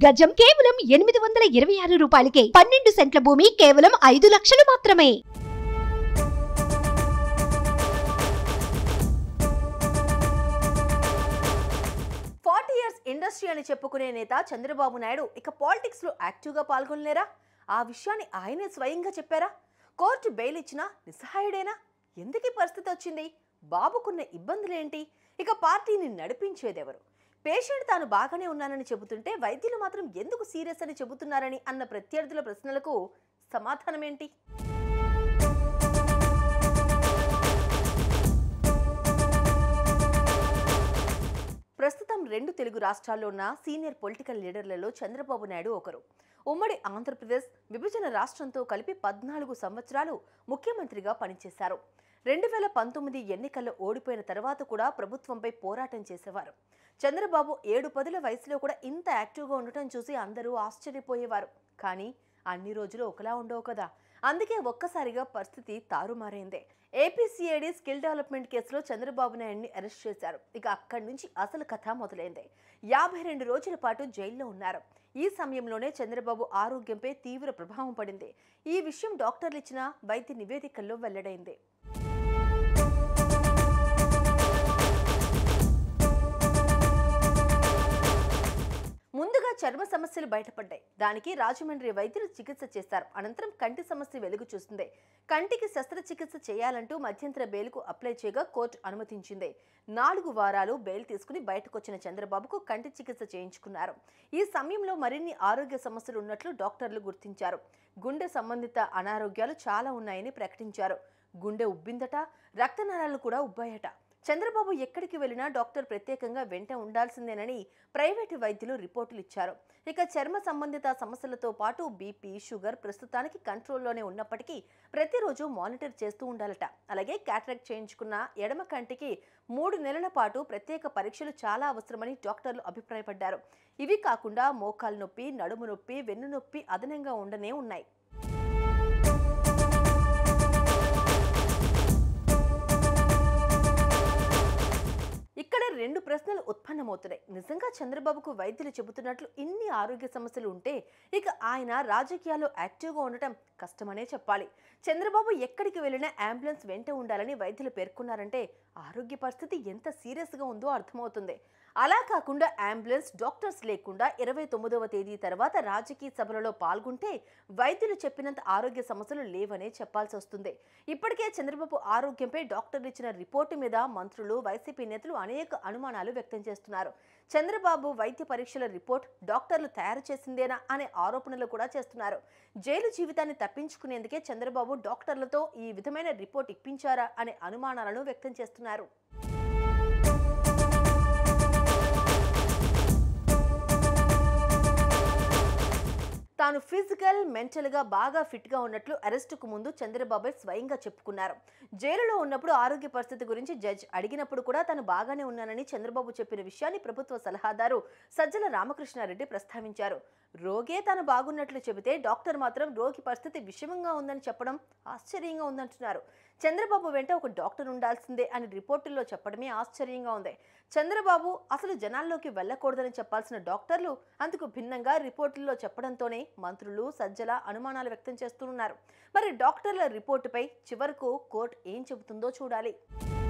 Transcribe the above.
గజం కేవలం ఎనిమిది వందల ఇరవై ఆరు రూపాయలకే పన్నెండు సెంట్ల భూమి కేవలం ఐదు లక్షలు మాత్రమే ఫార్టీ ఇయర్స్ ఇండస్ట్రీ అని చెప్పుకునే నేత చంద్రబాబు నాయుడు ఇక పాలిటిక్స్ లో యాక్టివ్ గా పాల్గొనలేరా ఆ విషయాన్ని ఆయనే స్వయంగా చెప్పారా కోర్టు బెయిల్ ఇచ్చినా నిస్సహాయుడేనా ఎందుకు ఈ పరిస్థితి వచ్చింది బాబుకున్న ఇబ్బందులేంటి ఇక పార్టీని నడిపించేదెవరు పేషెంట్ తాను బాగానే ఉన్నానని చెబుతుంటే వైద్యులు మాత్రం ఎందుకు సీరియస్ అని చెబుతున్నారని అన్న ప్రత్యర్థుల ప్రశ్నలకు సమాధానమేంటి ప్రస్తుతం రెండు తెలుగు రాష్ట్రాల్లో ఉన్న సీనియర్ పొలిటికల్ లీడర్లలో చంద్రబాబు నాయుడు ఒకరు ఉమ్మడి ఆంధ్రప్రదేశ్ విభజన రాష్ట్రంతో కలిపి పద్నాలుగు సంవత్సరాలు ముఖ్యమంత్రిగా పనిచేశారు రెండు వేల పంతొమ్మిది ఎన్నికల్లో ఓడిపోయిన తర్వాత కూడా ప్రభుత్వంపై పోరాటం చేసేవారు చంద్రబాబు ఏడు పదుల వయసులో కూడా ఇంత యాక్టివ్గా ఉండటం చూసి అందరూ ఆశ్చర్యపోయేవారు కానీ అన్ని రోజులు ఒకలా ఉండవు కదా అందుకే ఒక్కసారిగా పరిస్థితి తారుమారైందే ఏపీసీఐడి స్కిల్ డెవలప్మెంట్ కేసులో చంద్రబాబు నాయుడిని అరెస్ట్ చేశారు ఇక అక్కడి నుంచి అసలు కథ మొదలైంది యాభై రెండు రోజుల పాటు జైల్లో ఉన్నారు ఈ సమయంలోనే చంద్రబాబు ఆరోగ్యంపై తీవ్ర ప్రభావం పడింది ఈ విషయం డాక్టర్లు ఇచ్చిన వైద్య నివేదికల్లో వెల్లడైంది ముందుగా చర్మ సమస్యలు బయటపడ్డాయి దానికి రాజమండ్రి వైద్యులు చికిత్స చేశారు అనంతరం కంటి సమస్య వెలుగు చూస్తుంది కంటికి శస్త్రచికిత్స చేయాలంటూ మధ్యంతర బెయిల్కు అప్లై చేయగా కోర్టు అనుమతించింది నాలుగు వారాలు బెయిల్ తీసుకుని బయటకొచ్చిన చంద్రబాబుకు కంటి చికిత్స చేయించుకున్నారు ఈ సమయంలో మరిన్ని ఆరోగ్య సమస్యలు ఉన్నట్లు డాక్టర్లు గుర్తించారు గుండె సంబంధిత అనారోగ్యాలు చాలా ఉన్నాయని ప్రకటించారు గుండె ఉబ్బిందట రక్తనాళాలు కూడా ఉబ్బాయట చంద్రబాబు ఎక్కడికి వెళ్ళినా డాక్టర్ ప్రత్యేకంగా వెంట ఉండాల్సిందేనని ప్రైవేటు వైద్యులు రిపోర్టులు ఇచ్చారు ఇక చర్మ సంబంధిత సమస్యలతో పాటు బీపీ షుగర్ ప్రస్తుతానికి కంట్రోల్లోనే ఉన్నప్పటికీ ప్రతిరోజు మానిటర్ చేస్తూ ఉండాలట అలాగే క్యాటరాక్ట్ చేయించుకున్న ఎడమ కంటికి మూడు నెలల పాటు ప్రత్యేక పరీక్షలు చాలా అవసరమని డాక్టర్లు అభిప్రాయపడ్డారు ఇవి కాకుండా మోకాలు నొప్పి నడుము నొప్పి వెన్ను నొప్పి అదనంగా ఉండనే ఉన్నాయి ఇక్కడ రెండు ప్రశ్నలు ఉత్పన్నమవుతున్నాయి నిజంగా చంద్రబాబుకు వైద్యులు చెబుతున్నట్లు ఇన్ని ఆరోగ్య సమస్యలు ఉంటే ఇక ఆయన రాజకీయాల్లో యాక్టివ్గా ఉండటం కష్టమనే చెప్పాలి చంద్రబాబు ఎక్కడికి వెళ్ళినా అంబులెన్స్ వెంట ఉండాలని వైద్యులు పేర్కొన్నారంటే ఆరోగ్య పరిస్థితి ఎంత సీరియస్గా ఉందో అర్థమవుతుంది అలా కాకుండా అంబులెన్స్ డాక్టర్స్ లేకుండా ఇరవై తొమ్మిదవ తేదీ తర్వాత రాజకీయ సభలలో పాల్గొంటే వైద్యులు చెప్పినంత ఆరోగ్య సమస్యలు లేవనే చెప్పాల్సి వస్తుంది ఇప్పటికే చంద్రబాబు ఆరోగ్యంపై డాక్టర్లు ఇచ్చిన రిపోర్టు మీద మంత్రులు వైసీపీ నేతలు అనేక అనుమానాలు వ్యక్తం చేస్తున్నారు చంద్రబాబు వైద్య పరీక్షల రిపోర్ట్ డాక్టర్లు తయారు చేసిందేనా అనే ఆరోపణలు కూడా చేస్తున్నారు జైలు జీవితాన్ని తప్పించుకునేందుకే చంద్రబాబు డాక్టర్లతో ఈ విధమైన రిపోర్ట్ ఇప్పించారా అనే అనుమానాలను వ్యక్తం చేస్తున్నారు తాను ఫిజికల్ మెంటల్గా బాగా ఫిట్గా ఉన్నట్లు అరెస్టుకు ముందు చంద్రబాబు స్వయంగా చెప్పుకున్నారు జైలులో ఉన్నప్పుడు ఆరోగ్య పరిస్థితి గురించి జడ్జ్ అడిగినప్పుడు కూడా తాను బాగానే ఉన్నానని చంద్రబాబు చెప్పిన విషయాన్ని ప్రభుత్వ సలహాదారు సజ్జల రామకృష్ణారెడ్డి ప్రస్తావించారు రోగే తాను బాగున్నట్లు చెబితే డాక్టర్ మాత్రం రోగి పరిస్థితి విషమంగా ఉందని చెప్పడం ఆశ్చర్యంగా ఉందంటున్నారు చంద్రబాబు వెంట ఒక డాక్టర్ ఉండాల్సిందే అని రిపోర్టుల్లో చెప్పడమే ఆశ్చర్యంగా ఉంది చంద్రబాబు అసలు జనాల్లోకి వెళ్ళకూడదని చెప్పాల్సిన డాక్టర్లు అందుకు భిన్నంగా రిపోర్టుల్లో చెప్పడంతోనే మంత్రులు సజ్జల అనుమానాలు వ్యక్తం చేస్తున్నారు మరి డాక్టర్ల రిపోర్టుపై చివరకు కోర్టు ఏం చెబుతుందో చూడాలి